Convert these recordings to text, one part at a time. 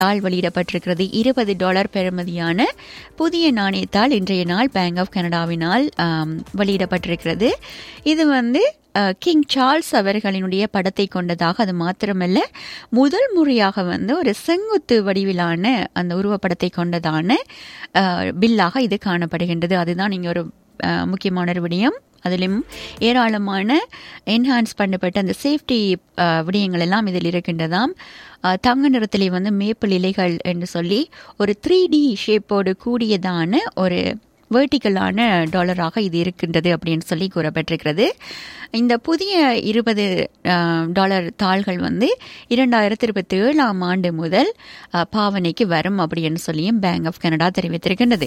தாள் வெளியிடப்பட்டிருக்கிறது இருபது டாலர் பெறுமதியான புதிய நாணயத்தாள் இன்றைய நாள் பேங்க் ஆஃப் கனடாவினால் ஆம், வெளியிடப்பட்டிருக்கிறது இது வந்து அஹ், கிங் சார்ல்ஸ் அவர்களினுடைய படத்தை கொண்டதாக அது மாத்திரமல்ல முதல் முறையாக வந்து ஒரு செங்குத்து வடிவிலான அந்த உருவப்படத்தை கொண்டதான அஹ், பில்லாக இது காணப்படுகின்றது அதுதான் இங்கே ஒரு அஹ், முக்கியமான ஒரு விடயம் அதிலும் ஏராளமான என்ஹான்ஸ் பண்ணப்பட்ட அந்த சேஃப்டி விடயங்கள் எல்லாம் இதில் இருக்கின்றதாம் அஹ், தங்க நிறத்திலே வந்து மேப்பிள் இலைகள் என்று சொல்லி ஒரு த்ரீ டி ஷேப்போடு கூடியதான ஒரு வேர்ட்டிக்கலான டாலராக இது இருக்கின்றது அப்படின்னு சொல்லி கூறப்பட்டிருக்கிறது இந்த புதிய இருபது டாலர் தாள்கள் வந்து இரண்டாயிரத்தி இருபத்தி ஏழாம் ஆண்டு முதல் அஹ், பாவனைக்கு வரும் அப்படின்னு சொல்லியும் பேங்க் ஆஃப் கனடா தெரிவித்திருக்கின்றது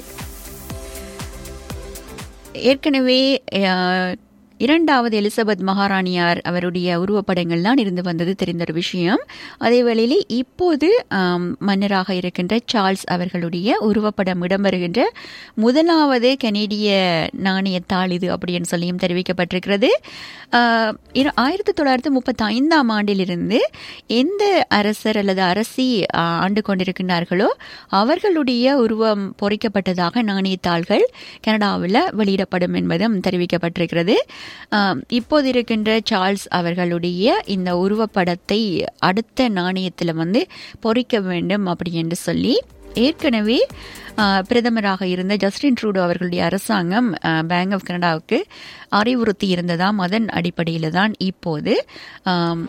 ஏற்கனவே அஹ், இரண்டாவது எலிசபெத் மகாராணியார் அவருடைய உருவப்படங்கள்லாம் இருந்து வந்தது தெரிந்த ஒரு விஷயம் அதே வேளையில் இப்போது ஆம், மன்னராக இருக்கின்ற சார்ல்ஸ் அவர்களுடைய உருவப்படம் இடம்பெறுகின்ற முதலாவது கனேடிய நாணயத்தாள் இது அப்படின்னு சொல்லியும் தெரிவிக்கப்பட்டிருக்கிறது ஆஹ், இர- ஆயிரத்தி தொள்ளாயிரத்தி முப்பத்தி ஐந்தாம் ஆண்டிலிருந்து எந்த அரசர் அல்லது அரசி ஆஹ், ஆண்டு கொண்டிருக்கின்றார்களோ அவர்களுடைய உருவம் பொறிக்கப்பட்டதாக நாணயத்தாள்கள் கனடாவில் வெளியிடப்படும் என்பதும் தெரிவிக்கப்பட்டிருக்கிறது ஆம், இப்போது இருக்கின்ற சார்ல்ஸ் அவர்களுடைய இந்த உருவப்படத்தை அடுத்த நாணயத்தில் வந்து பொறிக்க வேண்டும் அப்படி என்று சொல்லி ஏற்கனவே ஆ, பிரதமராக இருந்த ஜஸ்டின் ட்ரூடோ அவர்களுடைய அரசாங்கம் பேங்க் ஆஃப் கனடாவுக்கு அறிவுறுத்தி இருந்ததாம் அதன் அடிப்படையில் தான் இப்போது ஆம்,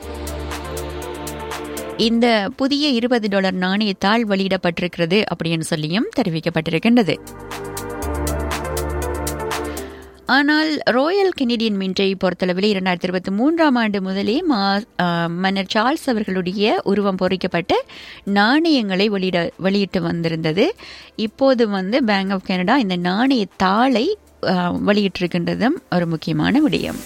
இந்த புதிய இருபது டாலர் நாணயத்தாள் வெளியிடப்பட்டிருக்கிறது அப்படின்னு சொல்லியும் தெரிவிக்கப்பட்டிருக்கின்றது ஆனால் ராயல் கெனடியன் மின்ட்டை பொறுத்தளவில் இரண்டாயிரத்தி இருபத்தி மூன்றாம் ஆண்டு முதலே மா ஆ, மன்னர் சார்ல்ஸ் அவர்களுடைய உருவம் பொறிக்கப்பட்ட நாணயங்களை வெளியிட வெளியிட்டு வந்திருந்தது இப்போது வந்து பேங்க் ஆஃப் கனடா இந்த நாணய தாளை ஆ, வெளியிட்டிருக்கின்றதும் ஒரு முக்கியமான விடயம்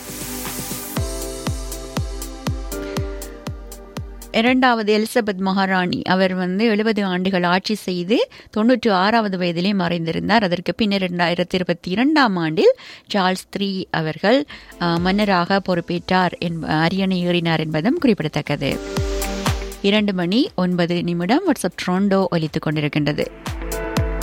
இரண்டாவது எலிசபெத் மகாராணி அவர் வந்து எழுபது ஆண்டுகள் ஆட்சி செய்து தொன்னூற்றி ஆறாவது வயதிலே மறைந்திருந்தார் அதற்கு பின்னர் இரண்டாயிரத்தி இருபத்தி இரண்டாம் ஆண்டில் சார்ல்ஸ் த்ரீ அவர்கள் அஹ், மன்னராக பொறுப்பேற்றார் என்ப அரியணை ஏறினார் என்பதும் குறிப்பிடத்தக்கது இரண்டு மணி ஒன்பது நிமிடம் வாட்ஸ்அப் ட்ரோண்டோ ஒலித்துக் கொண்டிருக்கின்றது